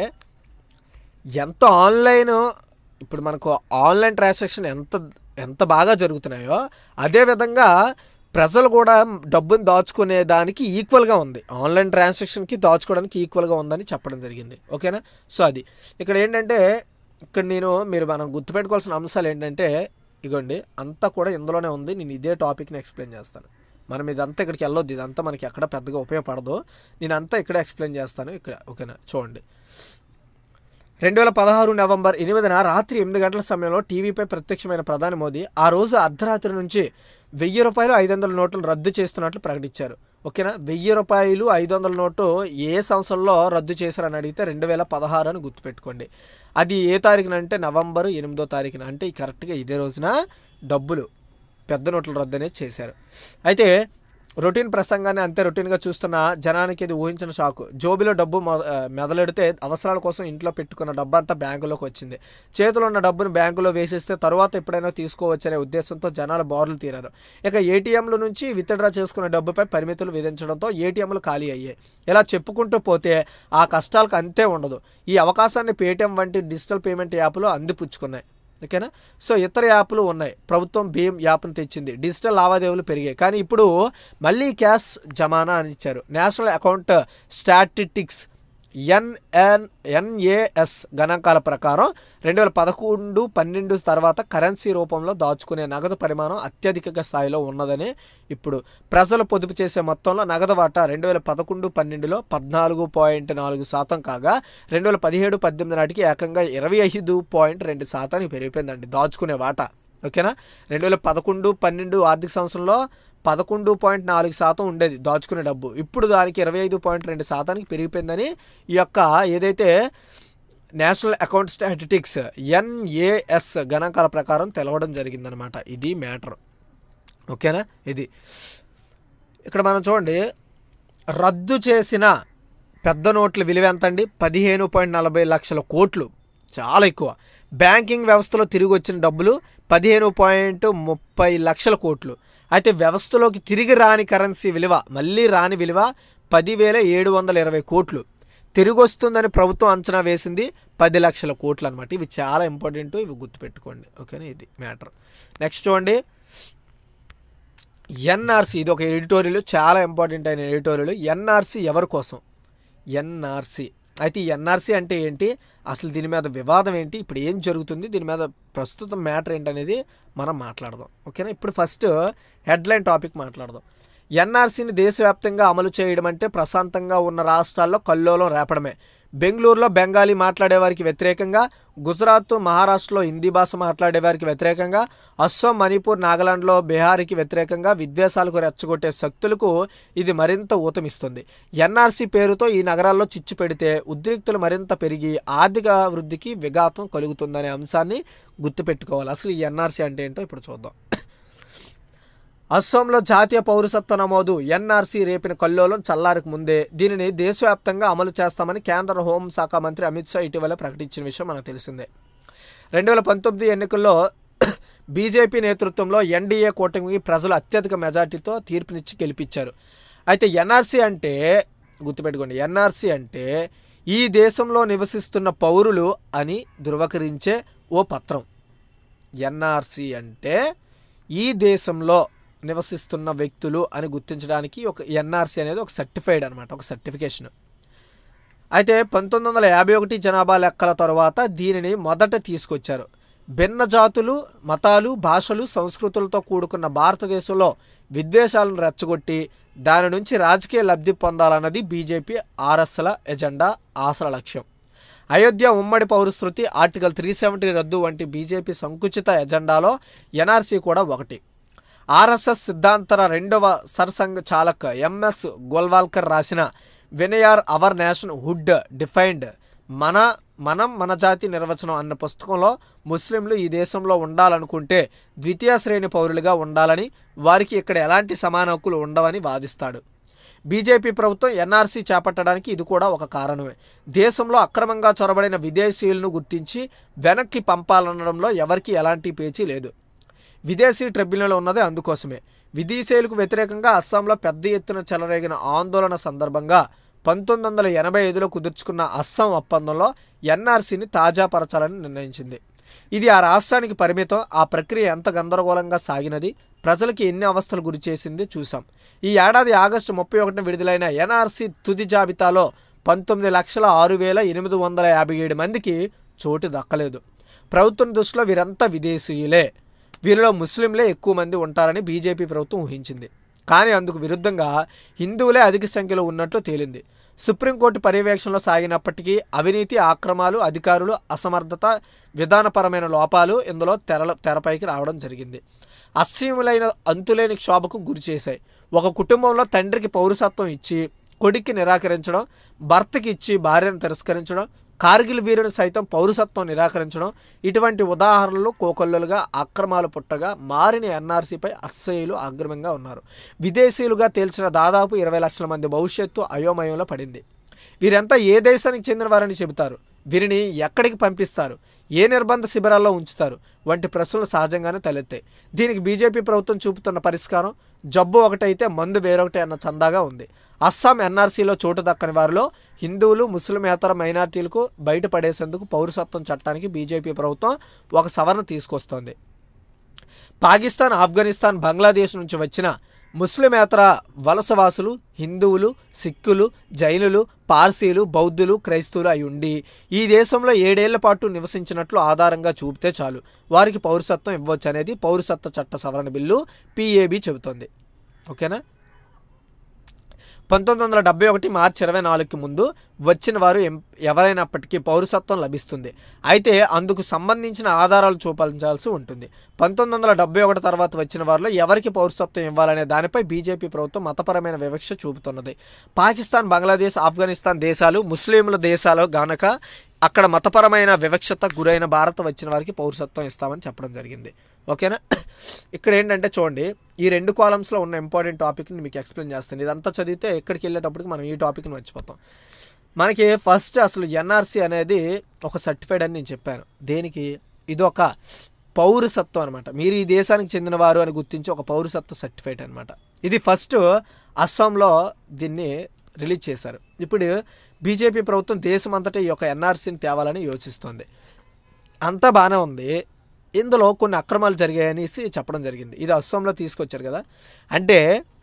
Speaker 1: ఎంత ఆన్లైన్ ఇప్పుడు మనకు ఆన్లైన్ ట్రాన్సాక్షన్ ఎంత ఎంత బాగా జరుగుతున్నాయో అదే విధంగా ప్రజలు కూడా డబ్బుని దాచుకునే దానికి ఈక్వల్గా ఉంది ఆన్లైన్ ట్రాన్సాక్షన్కి దాచుకోవడానికి ఈక్వల్గా ఉందని చెప్పడం జరిగింది ఓకేనా సో అది ఇక్కడ ఏంటంటే ఇక్కడ నేను మీరు మనం గుర్తుపెట్టుకోవాల్సిన అంశాలు ఏంటంటే ఇగోండి అంతా కూడా ఇందులోనే ఉంది నేను ఇదే టాపిక్ని ఎక్స్ప్లెయిన్ చేస్తాను మనం ఇదంతా ఇక్కడికి వెళ్ళొద్దు ఇదంతా మనకి ఎక్కడ పెద్దగా ఉపయోగపడదు నేను అంతా ఇక్కడ ఎక్స్ప్లెయిన్ చేస్తాను ఇక్కడ ఓకేనా చూడండి రెండు వేల పదహారు నవంబర్ ఎనిమిదిన రాత్రి ఎనిమిది గంటల సమయంలో టీవీపై ప్రత్యక్షమైన ప్రధాని మోదీ ఆ రోజు అర్ధరాత్రి నుంచి వెయ్యి రూపాయలు ఐదు వందల నోట్లు రద్దు చేస్తున్నట్లు ప్రకటించారు ఓకేనా వెయ్యి రూపాయలు ఐదు వందల నోటు ఏ సంవత్సరంలో రద్దు చేశారని అడిగితే రెండు వేల పదహారు అని గుర్తుపెట్టుకోండి అది ఏ తారీఖున అంటే నవంబర్ ఎనిమిదో తారీఖున అంటే ఈ కరెక్ట్గా ఇదే రోజున డబ్బులు పెద్ద నోట్ల రద్దు అనేది చేశారు అయితే రొటీన్ ప్రసంగాన్ని అంతే రొటీన్గా చూస్తున్న జనానికి ఇది ఊహించిన షాకు జోబిలో డబ్బు మొ- ఆ, మెదలెడితే అవసరాల కోసం ఇంట్లో పెట్టుకున్న డబ్బు అంతా బ్యాంకులోకి వచ్చింది చేతిలో ఉన్న డబ్బును బ్యాంకులో వేసేస్తే తర్వాత ఎప్పుడైనా తీసుకోవచ్చనే ఉద్దేశంతో జనాలు బారులు తీరారు ఇక ఏటీఎంల నుంచి విత్డ్రా చేసుకున్న డబ్బుపై పరిమితులు విధించడంతో ఏటీఎంలు ఖాళీ అయ్యాయి ఇలా చెప్పుకుంటూ పోతే ఆ కష్టాలకు అంతే ఉండదు ఈ అవకాశాన్ని పేటీఎం వంటి డిజిటల్ పేమెంట్ యాప్లు అందిపుచ్చుకున్నాయి ఓకేనా సో ఇతర యాప్లు ఉన్నాయి ప్రభుత్వం భీమ్ యాప్ను తెచ్చింది డిజిటల్ లావాదేవీలు పెరిగాయి కానీ ఇప్పుడు మళ్ళీ క్యాష్ జమానా అని ఇచ్చారు national account statistics N N NAS గణాంకాల ప్రకారం రెండు వేల పదకొండు పన్నెండు తర్వాత కరెన్సీ రూపంలో దాచుకునే నగదు పరిమాణం అత్యధిక స్థాయిలో ఉన్నదని ఇప్పుడు ప్రజలు పొదుపు చేసే మొత్తంలో నగదు వాటా రెండు వేల పదకొండు పన్నెండులో పద్నాలుగు పాయింట్ నాలుగు శాతం కాగా రెండు వేల పదిహేడు పద్దెనిమిది నాటికి ఏకంగా ఇరవై ఐదు పాయింట్ రెండు శాతానికి పెరిగిపోయిందండి దాచుకునే వాటా ఓకేనా రెండు వేల పదకొండు పన్నెండు ఆర్థిక సంవత్సరంలో పదకొండు పాయింట్ నాలుగు శాతం ఉండేది దాచుకునే డబ్బు ఇప్పుడు దానికి ఇరవై ఐదు పాయింట్ రెండు శాతానికి పెరిగిపోయిందని ఈ యొక్క ఏదైతే నేషనల్ అకౌంట్ స్టాటిటిక్స్ ఎన్ఏఎస్ గణాంకాల ప్రకారం తెలవడం జరిగిందనమాట ఇది మ్యాటర్ ఓకేనా ఇది ఇక్కడ మనం చూడండి రద్దు చేసిన పెద్ద నోట్ల విలువ ఎంత అండి పదిహేను పాయింట్ నలభై లక్షల కోట్లు చాలా ఎక్కువ బ్యాంకింగ్ వ్యవస్థలో తిరిగి వచ్చిన డబ్బులు పదిహేను పాయింట్ ముప్పై లక్షల కోట్లు అయితే వ్యవస్థలోకి తిరిగి రాని కరెన్సీ విలువ మళ్ళీ రాని విలువ పదివేల ఏడు వందల ఇరవై కోట్లు తిరిగి వస్తుందని ప్రభుత్వం అంచనా వేసింది పది లక్షల కోట్లు అనమాట ఇవి చాలా ఇంపార్టెంట్ ఇవి గుర్తుపెట్టుకోండి ఓకేనా ఇది మ్యాటర్ నెక్స్ట్ చూడండి ఎన్ఆర్సి ఇది ఒక ఎడిటోరియల్ చాలా ఇంపార్టెంట్ అయిన ఎడిటోరియల్ ఎన్ఆర్సి ఎవరి కోసం ఎన్ఆర్సి అయితే ఈ ఎన్ఆర్సి అంటే ఏంటి అసలు దీని మీద వివాదం ఏంటి ఇప్పుడు ఏం జరుగుతుంది దీని మీద ప్రస్తుతం మ్యాటర్ ఏంటనేది మనం మాట్లాడదాం ఓకేనా ఇప్పుడు ఫస్ట్ హెడ్లైన్ టాపిక్ మాట్లాడదాం ఎన్ఆర్సీని దేశవ్యాప్తంగా అమలు చేయడం అంటే ప్రశాంతంగా ఉన్న రాష్ట్రాల్లో కల్లోలం రేపడమే బెంగళూరులో బెంగాలీ మాట్లాడేవారికి వ్యతిరేకంగా గుజరాత్ మహారాష్ట్రలో హిందీ భాష మాట్లాడేవారికి వ్యతిరేకంగా అస్సాం మణిపూర్ నాగాలాండ్లో బీహార్కి వ్యతిరేకంగా విద్వేషాలకు రెచ్చగొట్టే శక్తులకు ఇది మరింత ఊతమిస్తుంది ఎన్ఆర్సీ పేరుతో ఈ నగరాల్లో చిచ్చు పెడితే ఉద్రిక్తులు మరింత పెరిగి ఆర్థిక వృద్ధికి విఘాతం కలుగుతుందనే అంశాన్ని గుర్తుపెట్టుకోవాలి అసలు ఈ ఎన్ఆర్సీ అంటే ఏంటో ఇప్పుడు చూద్దాం అస్సాంలో జాతీయ పౌరసత్వ నమోదు ఎన్ఆర్సీ రేపిన కల్లోలం చల్లారకు ముందే దీనిని దేశవ్యాప్తంగా అమలు చేస్తామని కేంద్ర హోంశాఖ మంత్రి అమిత్ షా ఇటీవల ప్రకటించిన విషయం మనకు తెలిసిందే రెండు వేల పంతొమ్మిది ఎన్నికల్లో బీజేపీ నేతృత్వంలో ఎన్డీఏ కూటమికి ప్రజలు అత్యధిక మెజార్టీతో తీర్పునిచ్చి గెలిపించారు అయితే ఎన్ఆర్సీ అంటే గుర్తుపెట్టుకోండి ఎన్ఆర్సీ అంటే ఈ దేశంలో నివసిస్తున్న పౌరులు అని ధృవకరించే ఓ పత్రం ఎన్ఆర్సీ అంటే ఈ దేశంలో నివసిస్తున్న వ్యక్తులు అని గుర్తించడానికి ఒక ఎన్ఆర్సీ అనేది ఒక సర్టిఫైడ్ అనమాట ఒక సర్టిఫికేషన్ అయితే పంతొమ్మిది వందల యాభై ఒకటి జనాభా లెక్కల తర్వాత దీనిని మొదట తీసుకొచ్చారు భిన్న జాతులు మతాలు భాషలు సంస్కృతులతో కూడుకున్న భారతదేశంలో విద్వేషాలను రెచ్చగొట్టి దాని నుంచి రాజకీయ లబ్ధి పొందాలన్నది బీజేపీ ఆర్ఎస్ల ఎజెండా ఆశల లక్ష్యం అయోధ్య ఉమ్మడి పౌరశృతి ఆర్టికల్ త్రీ సెవెంటీ రద్దు వంటి బీజేపీ సంకుచిత ఎజెండాలో ఎన్ఆర్సీ కూడా ఒకటి ఆర్ఎస్ఎస్ సిద్ధాంతర రెండవ సర్సంఘ్ చాలక్ ఎంఎస్ గోల్వాల్కర్ రాసిన we or our nationhood defined మన మనం మన జాతి నిర్వచనం అన్న పుస్తకంలో ముస్లింలు ఈ దేశంలో ఉండాలనుకుంటే ద్వితీయ శ్రేణి పౌరులుగా ఉండాలని వారికి ఇక్కడ ఎలాంటి సమాన హక్కులు ఉండవని వాదిస్తాడు బీజేపీ ప్రభుత్వం ఎన్ఆర్సీ చేపట్టడానికి ఇది కూడా ఒక కారణమే దేశంలో అక్రమంగా చొరబడిన విదేశీయులను గుర్తించి వెనక్కి పంపాలనడంలో ఎవరికీ ఎలాంటి పేచీ లేదు విదేశీ ట్రిబ్యునల్ ఉన్నది అందుకోసమే విదేశీయులకు వ్యతిరేకంగా అస్సాంలో పెద్ద ఎత్తున చెలరేగిన ఆందోళన సందర్భంగా పంతొమ్మిది వందల ఎనభై ఐదులో కుదుర్చుకున్న అస్సాం ఒప్పందంలో ఎన్ఆర్సీని తాజాపరచాలని నిర్ణయించింది ఇది ఆ రాష్ట్రానికి పరిమితం ఆ ప్రక్రియ ఎంత గందరగోళంగా సాగినది ప్రజలకి ఎన్ని అవస్థలు గురి చేసింది చూసాం ఈ ఏడాది ఆగస్టు ముప్పై ఒకటిన విడుదలైన ఎన్ఆర్సీ తుది జాబితాలో పంతొమ్మిది లక్షల ఆరు వేల ఎనిమిది వందల యాభై ఏడు మందికి చోటు దక్కలేదు ప్రభుత్వం దృష్టిలో వీరంతా విదేశీయులే వీరిలో ముస్లింలే ఎక్కువ మంది ఉంటారని బీజేపీ ప్రభుత్వం ఊహించింది కానీ అందుకు విరుద్ధంగా హిందువులే అధిక సంఖ్యలో ఉన్నట్లు తేలింది సుప్రీంకోర్టు పర్యవేక్షణలో సాగినప్పటికీ అవినీతి ఆక్రమాలు అధికారులు అసమర్థత విధానపరమైన లోపాలు ఇందులో తెర తెరపైకి రావడం జరిగింది అసీములైన అంతులేని క్షోభకు గురి చేశాయి ఒక కుటుంబంలో తండ్రికి పౌరసత్వం ఇచ్చి కొడుక్కి నిరాకరించడం భర్తకి ఇచ్చి భార్యను తిరస్కరించడం కార్గిల్ వీరుని సైతం పౌరసత్వం నిరాకరించడం ఇటువంటి ఉదాహరణలు కోకొల్లలుగా అక్రమాలు పుట్టగా మారిన ఎన్ఆర్సీపై అస్సయ్యులు అగ్రమంగా ఉన్నారు విదేశీయులుగా తేల్చిన దాదాపు ఇరవై లక్షల మంది భవిష్యత్తు అయోమయంలో పడింది వీరంతా ఏ దేశానికి చెందిన వారని చెబుతారు వీరిని ఎక్కడికి పంపిస్తారు ఏ నిర్బంధ శిబిరాల్లో ఉంచుతారు వంటి ప్రశ్నలు సహజంగానే తలెత్తాయి దీనికి బీజేపీ ప్రభుత్వం చూపుతున్న పరిష్కారం జబ్బు ఒకటైతే మందు వేరొకటి అన్న చందాగా ఉంది అస్సాం ఎన్ఆర్సీలో చోటు దక్కని వారిలో హిందువులు ముస్లిమేతర మైనార్టీలకు బయటపడేసేందుకు పౌరసత్వం చట్టానికి బీజేపీ ప్రభుత్వం ఒక సవరణ తీసుకొస్తోంది పాకిస్తాన్ ఆఫ్ఘనిస్తాన్ బంగ్లాదేశ్ నుంచి వచ్చిన ముస్లిమేతర వలసవాసులు హిందువులు సిక్కులు జైనులు పార్సీలు బౌద్ధులు క్రైస్తవులు అయి ఉండి ఈ దేశంలో ఏడేళ్ల పాటు నివసించినట్లు ఆధారంగా చూపితే చాలు వారికి పౌరసత్వం ఇవ్వచ్చు అనేది పౌరసత్వ చట్ట సవరణ బిల్లు పిఏబి చెబుతోంది ఓకేనా పంతొమ్మిది వందల డెబ్బై ఒకటి మార్చి ఇరవై నాలుగుకి ముందు వచ్చిన వారు ఎం- ఎవరైనప్పటికీ పౌరసత్వం లభిస్తుంది అయితే అందుకు సంబంధించిన ఆధారాలు చూపించాల్సి ఉంటుంది పంతొమ్మిది వందల డెబ్బై ఒకటి తర్వాత వచ్చిన వారిలో ఎవరికి పౌరసత్వం ఇవ్వాలనే దానిపై బీజేపీ ప్రభుత్వం మతపరమైన వివక్ష చూపుతున్నది పాకిస్తాన్ బంగ్లాదేశ్ ఆఫ్ఘనిస్తాన్ దేశాలు ముస్లింల దేశాలు గనక అక్కడ మతపరమైన వివక్షత గురైన భారత్ వచ్చిన వారికి పౌరసత్వం ఇస్తామని చెప్పడం జరిగింది ఓకేనా ఇక్కడ ఏంటంటే చూడండి ఈ రెండు కాలమ్స్లో ఉన్న ఇంపార్టెంట్ టాపిక్ని మీకు ఎక్స్ప్లెయిన్ చేస్తాను ఇదంతా చదివితే ఎక్కడికి వెళ్ళేటప్పటికి మనం ఈ టాపిక్ని మర్చిపోతాం మనకి ఫస్ట్ అసలు ఎన్ఆర్సీ అనేది ఒక సర్టిఫైడ్ అని నేను చెప్పాను దేనికి ఇది ఒక పౌరసత్వం అనమాట మీరు ఈ దేశానికి చెందినవారు అని గుర్తించి ఒక పౌరసత్వ సర్టిఫికేట్ అనమాట ఇది ఫస్ట్ అస్సాంలో దీన్ని రిలీజ్ చేశారు ఇప్పుడు బీజేపీ ప్రభుత్వం దేశం అంతటా ఈ యొక్క ఎన్ఆర్సీని తేవాలని యోచిస్తోంది అంతా బాగానే ఉంది ఇందులో కొన్ని అక్రమాలు జరిగాయనేసి చెప్పడం జరిగింది ఇది అస్సాంలో తీసుకొచ్చారు కదా అంటే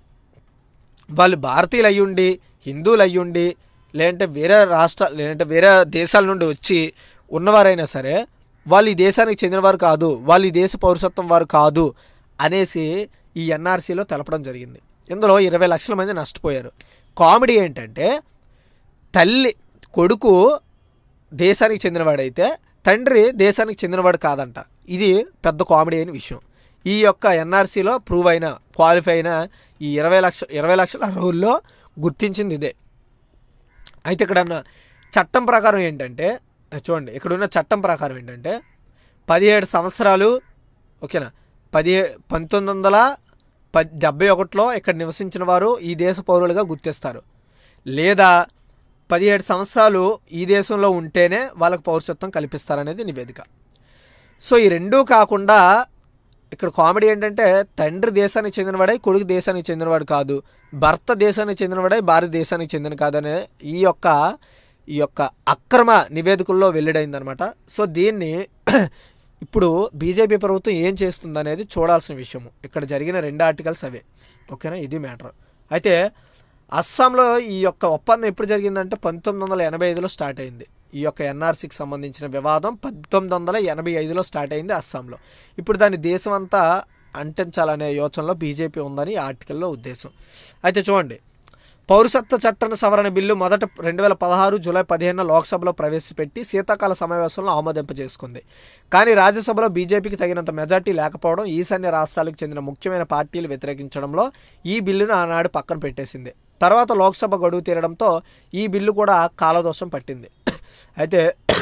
Speaker 1: వాళ్ళు భారతీయులు అయ్యుండి హిందువులు అయ్యుండి లేదంటే వేరే రాష్ట్ర లేదంటే వేరే దేశాల నుండి వచ్చి ఉన్నవారైనా సరే వాళ్ళు ఈ దేశానికి చెందినవారు కాదు వాళ్ళు ఈ దేశ పౌరసత్వం వారు కాదు అనేసి ఈ ఎన్ఆర్సీలో తెలపడం జరిగింది ఇందులో ఇరవై లక్షల మంది నష్టపోయారు కామెడీ ఏంటంటే తల్లి కొడుకు దేశానికి చెందినవాడైతే తండ్రి దేశానికి చెందినవాడు కాదంట ఇది పెద్ద కామెడీ అయిన విషయం ఈ యొక్క ఎన్ఆర్సీలో ప్రూవ్ అయిన క్వాలిఫై అయిన ఈ ఇరవై లక్ష ఇరవై లక్షల అర్హుల్లో గుర్తించింది ఇదే అయితే ఇక్కడ ఉన్న చట్టం ప్రకారం ఏంటంటే చూడండి ఇక్కడ ఉన్న చట్టం ప్రకారం ఏంటంటే పదిహేడు సంవత్సరాలు ఓకేనా పదిహే పంతొమ్మిది వందల పద్ డెబ్బై ఒకటిలో ఇక్కడ నివసించిన వారు ఈ దేశ పౌరులుగా గుర్తిస్తారు లేదా పదిహేడు సంవత్సరాలు ఈ దేశంలో ఉంటేనే వాళ్ళకు పౌరసత్వం కల్పిస్తారనేది నివేదిక సో ఈ రెండూ కాకుండా ఇక్కడ కామెడీ ఏంటంటే తండ్రి దేశానికి చెందినవాడై కొడుకు దేశానికి చెందినవాడు కాదు భర్త దేశానికి చెందినవాడై భార్య దేశానికి చెందిన కాదనే ఈ యొక్క ఈ యొక్క అక్రమ నివేదికల్లో వెల్లడైందనమాట సో దీన్ని ఇప్పుడు బీజేపీ ప్రభుత్వం ఏం చేస్తుంది అనేది చూడాల్సిన విషయము ఇక్కడ జరిగిన రెండు ఆర్టికల్స్ అవే ఓకేనా ఇది మ్యాటర్ అయితే అస్సాంలో ఈ యొక్క ఒప్పందం ఎప్పుడు జరిగిందంటే పంతొమ్మిది వందల ఎనభై ఐదులో స్టార్ట్ అయింది ఈ యొక్క ఎన్ఆర్సీకి సంబంధించిన వివాదం పంతొమ్మిది వందల ఎనభై ఐదులో స్టార్ట్ అయింది అస్సాంలో ఇప్పుడు దాన్ని దేశం అంతా అంటించాలనే యోచనలో బీజేపీ ఉందని ఈ ఆర్టికల్లో ఉద్దేశం అయితే చూడండి పౌరసత్వ చట్టం సవరణ బిల్లు మొదట రెండు వేల పదహారు జూలై పదిహేను లోక్సభలో ప్రవేశపెట్టి శీతాకాల సమావేశంలో ఆమోదింపజేసుకుంది కానీ రాజ్యసభలో బీజేపీకి తగినంత మెజార్టీ లేకపోవడం ఈశాన్య రాష్ట్రాలకు చెందిన ముఖ్యమైన పార్టీలు వ్యతిరేకించడంలో ఈ బిల్లును ఆనాడు పక్కన పెట్టేసింది తర్వాత లోక్సభ గడువు తీరడంతో ఈ బిల్లు కూడా కాలదోషం పట్టింది అయితే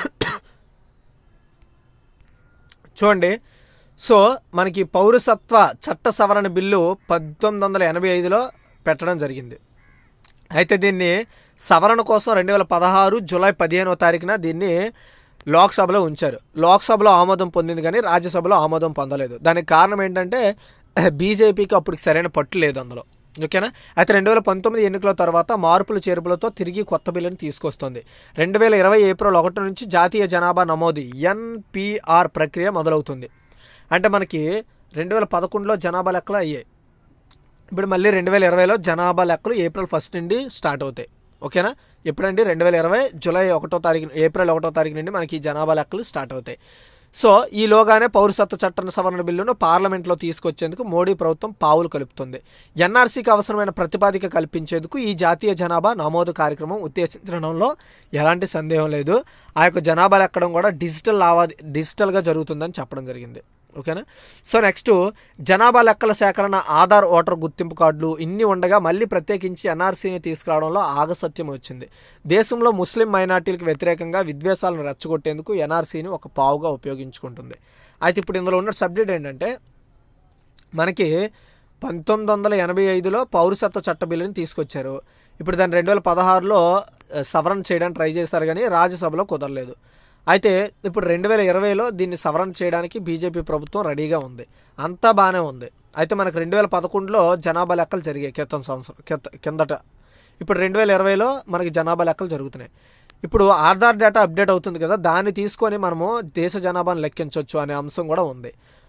Speaker 1: చూడండి సో మనకి పౌరసత్వ చట్ట సవరణ బిల్లు పంతొమ్మిది వందల ఎనభై ఐదులో పెట్టడం జరిగింది అయితే దీన్ని సవరణ కోసం రెండు వేల పదహారు జూలై పదిహేనవ తారీఖున దీన్ని లోక్సభలో ఉంచారు లోక్సభలో ఆమోదం పొందింది కానీ రాజ్యసభలో ఆమోదం పొందలేదు దానికి కారణం ఏంటంటే బీజేపీకి అప్పుడు సరైన పట్టు లేదు అందులో ఓకేనా అయితే రెండు వేల పంతొమ్మిది ఎన్నికల తర్వాత మార్పులు చేర్పులతో తిరిగి కొత్త బిల్లుని తీసుకొస్తుంది రెండు వేల ఇరవై ఏప్రిల్ ఒకటి నుంచి జాతీయ జనాభా నమోదు ఎన్పిఆర్ ప్రక్రియ మొదలవుతుంది అంటే మనకి రెండు వేల పదకొండులో జనాభా లెక్కలు అయ్యాయి ఇప్పుడు మళ్ళీ రెండు వేల ఇరవైలో జనాభా లెక్కలు ఏప్రిల్ ఫస్ట్ నుండి స్టార్ట్ అవుతాయి ఓకేనా ఎప్పుడండి రెండు వేల ఇరవై జూలై ఒకటో తారీఖు ఏప్రిల్ ఒకటో తారీఖు నుండి మనకి ఈ జనాభా లెక్కలు స్టార్ట్ అవుతాయి సో ఈలోగానే పౌరసత్వ చట్టం సవరణ బిల్లును పార్లమెంట్లో తీసుకొచ్చేందుకు మోడీ ప్రభుత్వం పావులు కలుపుతుంది ఎన్ఆర్సీకి అవసరమైన ప్రతిపాదిక కల్పించేందుకు ఈ జాతీయ జనాభా నమోదు కార్యక్రమం ఉద్దేశించడంలో ఎలాంటి సందేహం లేదు ఆ యొక్క జనాభా లెక్కడం కూడా డిజిటల్ లావాదే డిజిటల్గా జరుగుతుందని చెప్పడం జరిగింది ఓకేనా సో నెక్స్ట్ జనాభా లెక్కల సేకరణ ఆధార్ ఓటర్ గుర్తింపు కార్డులు ఇన్ని ఉండగా మళ్ళీ ప్రత్యేకించి ఎన్ఆర్సీని తీసుకురావడంలో ఆగసత్యం వచ్చింది దేశంలో ముస్లిం మైనార్టీలకు వ్యతిరేకంగా విద్వేషాలను రెచ్చగొట్టేందుకు ఎన్ఆర్సీని ఒక పావుగా ఉపయోగించుకుంటుంది అయితే ఇప్పుడు ఇందులో ఉన్న సబ్జెక్ట్ ఏంటంటే మనకి పంతొమ్మిది వందల ఎనభై ఐదులో పౌరసత్వ చట్ట బిల్లుని తీసుకొచ్చారు ఇప్పుడు దాన్ని రెండు వేల పదహారులో ఆ, సవరణ చేయడానికి ట్రై చేస్తారు కానీ రాజ్యసభలో కుదరలేదు అయితే ఇప్పుడు రెండు వేల ఇరవైలో దీన్ని సవరణ చేయడానికి బీజేపీ ప్రభుత్వం రెడీగా ఉంది అంతా బాగానే ఉంది అయితే మనకు రెండు వేల పదకొండులో జనాభా లెక్కలు జరిగాయి క్రితం సంవత్సరం కింద కిందట ఇప్పుడు రెండు వేల ఇరవైలో మనకి జనాభా లెక్కలు జరుగుతున్నాయి ఇప్పుడు ఆధార్ డేటా అప్డేట్ అవుతుంది కదా దాన్ని తీసుకొని మనము దేశ జనాభాను లెక్కించవచ్చు అనే అంశం కూడా ఉంది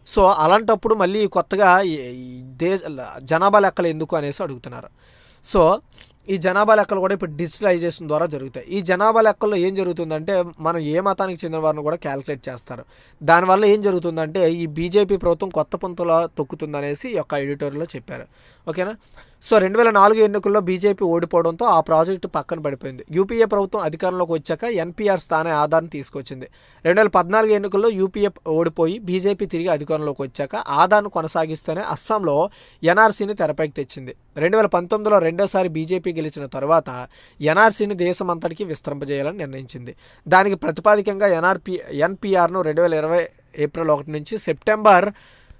Speaker 1: సో అలాంటప్పుడు మళ్ళీ కొత్తగా ఈ- ఈ దే జనాభా లెక్కలు ఎందుకు అనేసి అడుగుతున్నారు సో ఈ జనాభా లెక్కలు కూడా ఇప్పుడు డిజిటలైజేషన్ ద్వారా జరుగుతాయి ఈ జనాభా లెక్కల్లో ఏం జరుగుతుందంటే మనం ఏ మతానికి చెందిన వారిని కూడా క్యాలిక్యులేట్ చేస్తారు దానివల్ల ఏం జరుగుతుందంటే ఈ బీజేపీ ప్రభుత్వం కొత్త పంతుల తొక్కుతుందనేసి ఈ యొక్క ఎడిటోర్లో చెప్పారు ఓకేనా సో రెండు వేల నాలుగు ఎన్నికల్లో బీజేపీ ఓడిపోవడంతో ఆ ప్రాజెక్టు పక్కన పడిపోయింది యూపీఏ ప్రభుత్వం అధికారంలోకి వచ్చాక ఎన్పీఆర్ స్థాన ఆధార్ని తీసుకొచ్చింది రెండు వేల పద్నాలుగు ఎన్నికల్లో యూపీఏ ఓడిపోయి బీజేపీ తిరిగి అధికారంలోకి వచ్చాక ఆధార్ను కొనసాగిస్తూనే అస్సాంలో ఎన్ఆర్సీని తెరపైకి తెచ్చింది రెండు వేల పంతొమ్మిదిలో రెండోసారి బీజేపీ గెలిచిన తర్వాత ఎన్ఆర్సీని దేశమంతటికి విస్తరింపజేయాలని నిర్ణయించింది దానికి ప్రతిపాదికంగా ఎన్ఆర్పి ఎన్పిఆర్ను రెండు వేల ఇరవై ఏప్రిల్ ఒకటి నుంచి సెప్టెంబర్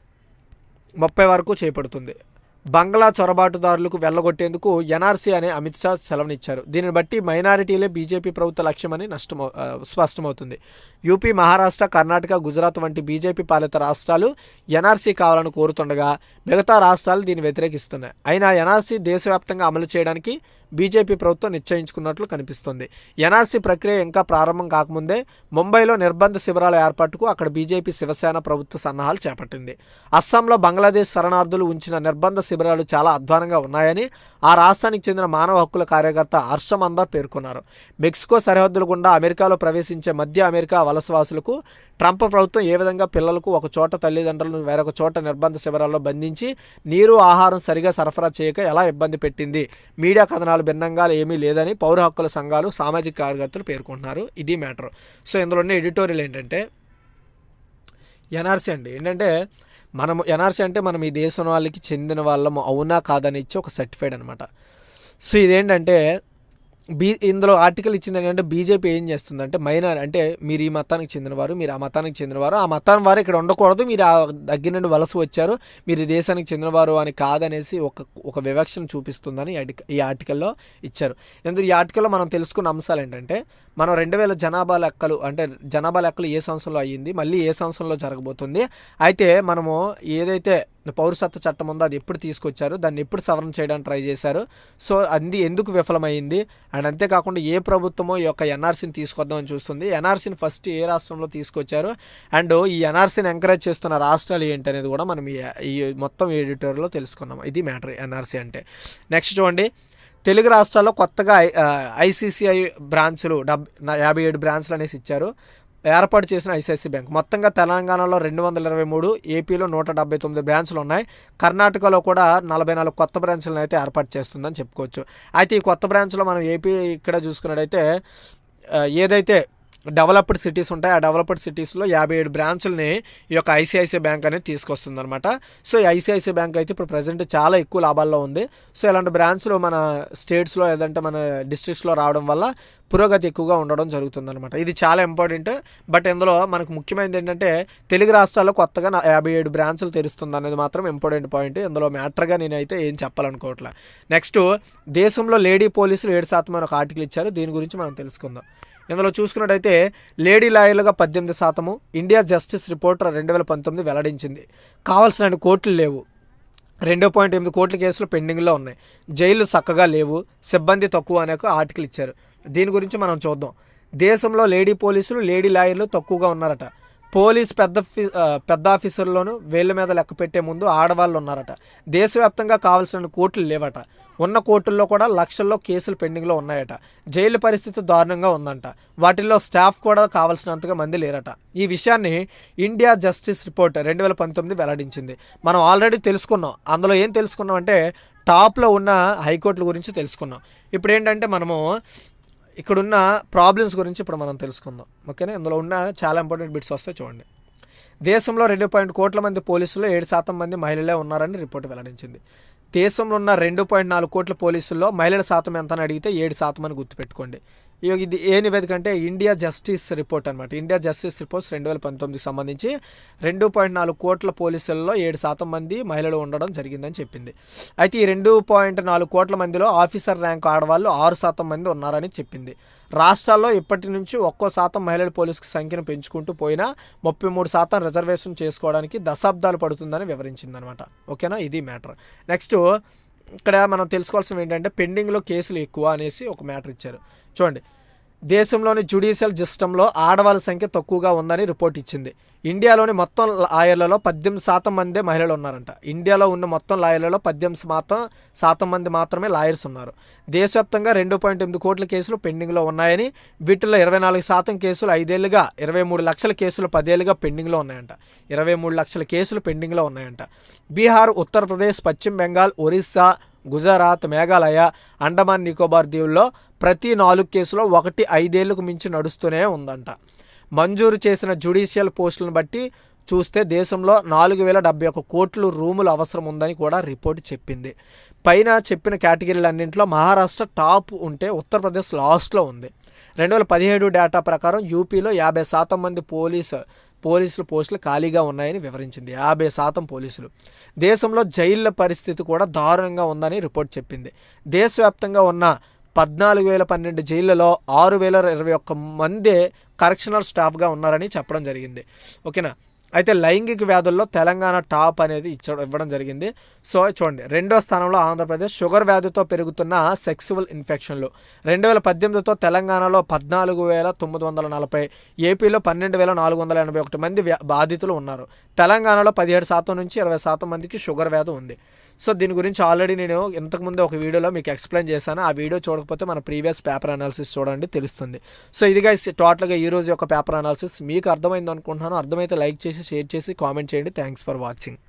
Speaker 1: ముప్పై వరకు చేపడుతుంది బంగ్లా చొరబాటుదారులకు వెళ్ళగొట్టేందుకు ఎన్ఆర్సీ అనే అమిత్ షా సెలవునిచ్చారు దీనిని బట్టి మైనారిటీలే బీజేపీ ప్రభుత్వ లక్ష్యమని నష్టమౌ ఆ, స్పష్టమవుతుంది యూపీ మహారాష్ట్ర కర్ణాటక గుజరాత్ వంటి బీజేపీ పాలిత రాష్ట్రాలు ఎన్ఆర్సీ కావాలని కోరుతుండగా మిగతా రాష్ట్రాలు దీన్ని వ్యతిరేకిస్తున్నాయి అయినా ఎన్ఆర్సీ దేశవ్యాప్తంగా అమలు చేయడానికి బీజేపీ ప్రభుత్వం నిశ్చయించుకున్నట్లు కనిపిస్తుంది ఎన్ఆర్సీ ప్రక్రియ ఇంకా ప్రారంభం కాకముందే ముంబైలో నిర్బంధ శిబిరాల ఏర్పాటుకు అక్కడ బీజేపీ శివసేన ప్రభుత్వ సన్నాహాలు చేపట్టింది అస్సాంలో బంగ్లాదేశ్ శరణార్థులు ఉంచిన నిర్బంధ శిబిరాలు చాలా అధ్వానంగా ఉన్నాయని ఆ రాష్ట్రానికి చెందిన మానవ హక్కుల కార్యకర్త హర్షం అందర్ పేర్కొన్నారు మెక్సికో సరిహద్దుల గుండా అమెరికాలో ప్రవేశించే మధ్య అమెరికా వలసవాసులకు ట్రంప్ ప్రభుత్వం ఏ విధంగా పిల్లలకు ఒక చోట తల్లిదండ్రులను వేరొక చోట నిర్బంధ శిబిరాల్లో బంధించి నీరు ఆహారం సరిగా సరఫరా చేయక ఎలా ఇబ్బంది పెట్టింది మీడియా కథనాలు భిన్నంగా ఏమీ లేదని పౌర హక్కుల సంఘాలు సామాజిక కార్యకర్తలు పేర్కొంటున్నారు ఇది మ్యాటర్ సో ఇందులో ఉన్న ఎడిటోరియల్ ఏంటంటే ఎన్ఆర్సీ అండి ఏంటంటే మనము ఎన్ఆర్సీ అంటే మనం ఈ దేశం వాళ్ళకి చెందిన వాళ్ళము అవునా కాదని ఇచ్చి ఒక సర్టిఫైడ్ అనమాట సో ఇదేంటంటే బీ ఇందులో ఆర్టికల్ ఇచ్చింది ఏంటంటే బీజేపీ ఏం చేస్తుందంటే మైనార్ అంటే మీరు ఈ మతానికి చెందినవారు మీరు ఆ మతానికి చెందినవారు ఆ మతాన్ని వారు ఇక్కడ ఉండకూడదు మీరు ఆ దగ్గర నుండి వలస వచ్చారు మీరు ఈ దేశానికి చెందినవారు అని కాదనేసి ఒక ఒక వివక్షను చూపిస్తుందని ఈ ఆర్టిక- ఈ ఆర్టికల్లో ఇచ్చారు ఎందుకు ఈ ఆర్టికల్లో మనం తెలుసుకున్న అంశాలు ఏంటంటే మనం రెండు వేల జనాభా లెక్కలు అంటే జనాభా లెక్కలు ఏ సంవత్సరంలో అయ్యింది మళ్ళీ ఏ సంవత్సరంలో జరగబోతుంది అయితే మనము ఏదైతే పౌరసత్వ చట్టం ఉందో అది ఎప్పుడు తీసుకొచ్చారు దాన్ని ఎప్పుడు సవరణ చేయడానికి ట్రై చేశారు సో అది ఎందుకు విఫలమైంది అండ్ అంతేకాకుండా ఏ ప్రభుత్వమో ఈ యొక్క ఎన్ఆర్సీని తీసుకొద్దామని చూస్తుంది ఎన్ఆర్సీని ఫస్ట్ ఏ రాష్ట్రంలో తీసుకొచ్చారు అండ్ ఈ ఎన్ఆర్సీని ఎంకరేజ్ చేస్తున్న రాష్ట్రాలు ఏంటి అనేది కూడా మనం ఈ ఈ మొత్తం ఎడిటోర్లో తెలుసుకున్నాం ఇది మ్యాటర్ ఎన్ఆర్సీ అంటే నెక్స్ట్ చూడండి తెలుగు రాష్ట్రాల్లో కొత్తగా ఐసిసిఐ బ్రాంచ్లు డబ్ నా- యాభై ఏడు బ్రాంచ్లు అనేసి ఇచ్చారు ఏర్పాటు చేసిన ఐసిఐసి బ్యాంక్ మొత్తంగా తెలంగాణలో రెండు వందల ఇరవై మూడు ఏపీలో నూట డెబ్బై తొమ్మిది బ్రాంచ్లు ఉన్నాయి కర్ణాటకలో కూడా నలభై నాలుగు కొత్త బ్రాంచ్లను అయితే ఏర్పాటు చేస్తుందని చెప్పుకోవచ్చు అయితే ఈ కొత్త బ్రాంచ్లో మనం ఏపీ ఇక్కడ చూసుకున్నట్టయితే ఆ, ఏదైతే డెవలప్డ్ సిటీస్ ఉంటాయి ఆ డెవలప్డ్ సిటీస్లో యాభై ఏడు బ్రాంచ్లని ఈ యొక్క ఐసిఐసిఐ బ్యాంక్ అనేది తీసుకొస్తుంది అనమాట సో ఈ ఐసిఐసిఐ బ్యాంక్ అయితే ఇప్పుడు ప్రజెంట్ చాలా ఎక్కువ లాభాల్లో ఉంది సో ఇలాంటి బ్రాంచ్లు మన స్టేట్స్లో లేదంటే మన డిస్ట్రిక్ట్స్లో రావడం వల్ల పురోగతి ఎక్కువగా ఉండడం జరుగుతుంది అనమాట ఇది చాలా ఇంపార్టెంట్ బట్ ఇందులో మనకు ముఖ్యమైనది ఏంటంటే తెలుగు రాష్ట్రాల్లో కొత్తగా నా- యాభై ఏడు బ్రాంచ్లు తెరుస్తుంది అనేది మాత్రం ఇంపార్టెంట్ పాయింట్ ఇందులో మ్యాటర్గా నేనైతే ఏం చెప్పాలనుకోవట్లే నెక్స్ట్ దేశంలో లేడీ పోలీసులు ఏడు శాతం అని ఒక ఆర్టికల్ ఇచ్చారు దీని గురించి మనం తెలుసుకుందాం ఇందులో చూసుకున్నట్టయితే లేడీ లాయర్లుగా పద్దెనిమిది శాతము ఇండియా జస్టిస్ రిపోర్టర్ రెండు వేల పంతొమ్మిది వెల్లడించింది కావాల్సిన కోట్లు లేవు రెండో పాయింట్ ఎనిమిది కోట్ల కేసులు పెండింగ్లో ఉన్నాయి జైలు చక్కగా లేవు సిబ్బంది తక్కువ అనే ఒక ఆర్టికల్ ఇచ్చారు దీని గురించి మనం చూద్దాం దేశంలో లేడీ పోలీసులు లేడీ లాయర్లు తక్కువగా ఉన్నారట పోలీస్ పెద్ద ఫి- ఆ, పెద్ద ఆఫీసర్లోనూ వేళ్ళ మీద లెక్క పెట్టే ముందు ఆడవాళ్ళు ఉన్నారట దేశవ్యాప్తంగా కావాల్సిన కోట్లు లేవట ఉన్న కోర్టుల్లో కూడా లక్షల్లో కేసులు పెండింగ్లో ఉన్నాయట జైలు పరిస్థితి దారుణంగా ఉందంట వాటిల్లో స్టాఫ్ కూడా కావాల్సినంతగా మంది లేరట ఈ విషయాన్ని ఇండియా జస్టిస్ రిపోర్ట్ రెండు వేల పంతొమ్మిది వెల్లడించింది మనం ఆల్రెడీ తెలుసుకున్నాం అందులో ఏం తెలుసుకున్నాం అంటే టాప్లో ఉన్న హైకోర్టుల గురించి తెలుసుకున్నాం ఇప్పుడు ఏంటంటే మనము ఇక్కడున్న ప్రాబ్లమ్స్ గురించి ఇప్పుడు మనం తెలుసుకుందాం ఓకేనా ఇందులో ఉన్న చాలా ఇంపార్టెంట్ బిట్స్ వస్తాయి చూడండి దేశంలో రెండు పాయింట్ కోట్ల మంది పోలీసులు ఏడు శాతం మంది మహిళలే ఉన్నారని రిపోర్ట్ వెల్లడించింది దేశంలో ఉన్న రెండు పాయింట్ నాలుగు కోట్ల పోలీసుల్లో మహిళల శాతం ఎంత అని అడిగితే ఏడు శాతం అని గుర్తుపెట్టుకోండి ఇగో ఇది ఏ నివేదిక అంటే ఇండియా జస్టిస్ రిపోర్ట్ అనమాట ఇండియా జస్టిస్ రిపోర్ట్స్ రెండు వేల పంతొమ్మిదికి సంబంధించి రెండు పాయింట్ నాలుగు కోట్ల పోలీసుల్లో ఏడు శాతం మంది మహిళలు ఉండడం జరిగిందని చెప్పింది అయితే ఈ రెండు పాయింట్ నాలుగు కోట్ల మందిలో ఆఫీసర్ ర్యాంక్ ఆడవాళ్ళు ఆరు శాతం మంది ఉన్నారని చెప్పింది రాష్ట్రాల్లో ఇప్పటి నుంచి ఒక్కో శాతం మహిళల పోలీసు సంఖ్యను పెంచుకుంటూ పోయినా ముప్పై మూడు శాతం రిజర్వేషన్ చేసుకోవడానికి దశాబ్దాలు పడుతుందని వివరించింది అనమాట ఓకేనా ఇది మ్యాటర్ నెక్స్ట్ ఇక్కడ మనం తెలుసుకోవాల్సింది ఏంటంటే పెండింగ్లో కేసులు ఎక్కువ అనేసి ఒక మ్యాటర్ ఇచ్చారు చూడండి దేశంలోని జ్యుడిషియల్ సిస్టంలో ఆడవాళ్ళ సంఖ్య తక్కువగా ఉందని రిపోర్ట్ ఇచ్చింది ఇండియాలోని మొత్తం లాయర్లలో పద్దెనిమిది శాతం మందే మహిళలు ఉన్నారంట ఇండియాలో ఉన్న మొత్తం లాయర్లలో పద్దెనిమిది మాత్రం శాతం మంది మాత్రమే లాయర్స్ ఉన్నారు దేశవ్యాప్తంగా రెండు పాయింట్ ఎనిమిది కోట్ల కేసులు పెండింగ్లో ఉన్నాయని వీటిలో ఇరవై నాలుగు శాతం కేసులు ఐదేళ్లుగా ఇరవై మూడు లక్షల కేసులు పదేళ్లుగా పెండింగ్లో ఉన్నాయంట ఇరవై మూడు లక్షల కేసులు పెండింగ్లో ఉన్నాయంట బీహార్ ఉత్తరప్రదేశ్ పశ్చిమ బెంగాల్ ఒరిస్సా గుజరాత్ మేఘాలయ అండమాన్ నికోబార్ దీవుల్లో ప్రతి నాలుగు కేసులో ఒకటి ఐదేళ్లకు మించి నడుస్తూనే ఉందంట మంజూరు చేసిన జ్యుడిషియల్ పోస్టులను బట్టి చూస్తే దేశంలో నాలుగు వేల డెబ్బై ఒక కోట్లు రూములు అవసరం ఉందని కూడా రిపోర్ట్ చెప్పింది పైన చెప్పిన కేటగిరీలన్నింటిలో మహారాష్ట్ర టాప్ ఉంటే ఉత్తరప్రదేశ్ లాస్ట్లో ఉంది రెండు వేల పదిహేడు డేటా ప్రకారం యూపీలో యాభై శాతం మంది పోలీసు పోలీసులు పోస్టులు ఖాళీగా ఉన్నాయని వివరించింది యాభై శాతం పోలీసులు దేశంలో జైళ్ల పరిస్థితి కూడా దారుణంగా ఉందని రిపోర్ట్ చెప్పింది దేశవ్యాప్తంగా ఉన్న పద్నాలుగు వేల పన్నెండు జైళ్లలో ఆరు వేల ఇరవై ఒక్క మందే కరెక్షనల్ స్టాఫ్గా ఉన్నారని చెప్పడం జరిగింది ఓకేనా అయితే లైంగిక వ్యాధుల్లో తెలంగాణ టాప్ అనేది ఇచ్చ ఇవ్వడం జరిగింది సో చూడండి రెండో స్థానంలో ఆంధ్రప్రదేశ్ షుగర్ వ్యాధితో పెరుగుతున్న సెక్సువల్ ఇన్ఫెక్షన్లు రెండు వేల పద్దెనిమిదితో తెలంగాణలో పద్నాలుగు వేల తొమ్మిది వందల నలభై ఏపీలో పన్నెండు వేల నాలుగు వందల ఎనభై ఒకటి మంది వ్యా- బాధితులు ఉన్నారు తెలంగాణలో పదిహేడు శాతం నుంచి ఇరవై శాతం మందికి షుగర్ వ్యాధి ఉంది సో దీని గురించి ఆల్రెడీ నేను ఇంతకుముందు ఒక వీడియోలో మీకు ఎక్స్ప్లెయిన్ చేశాను ఆ వీడియో చూడకపోతే మన ప్రీవియస్ పేపర్ అనాలిసిస్ చూడండి తెలుస్తుంది సో ఇదిగా టోటల్గా ఈ రోజు యొక్క పేపర్ అనాలిసిస్ మీకు అర్థమైంది అనుకుంటున్నాను అర్థమైతే లైక్ చేసి షేర్ చేసి కామెంట్ చేయండి థ్యాంక్స్ ఫర్ వాచింగ్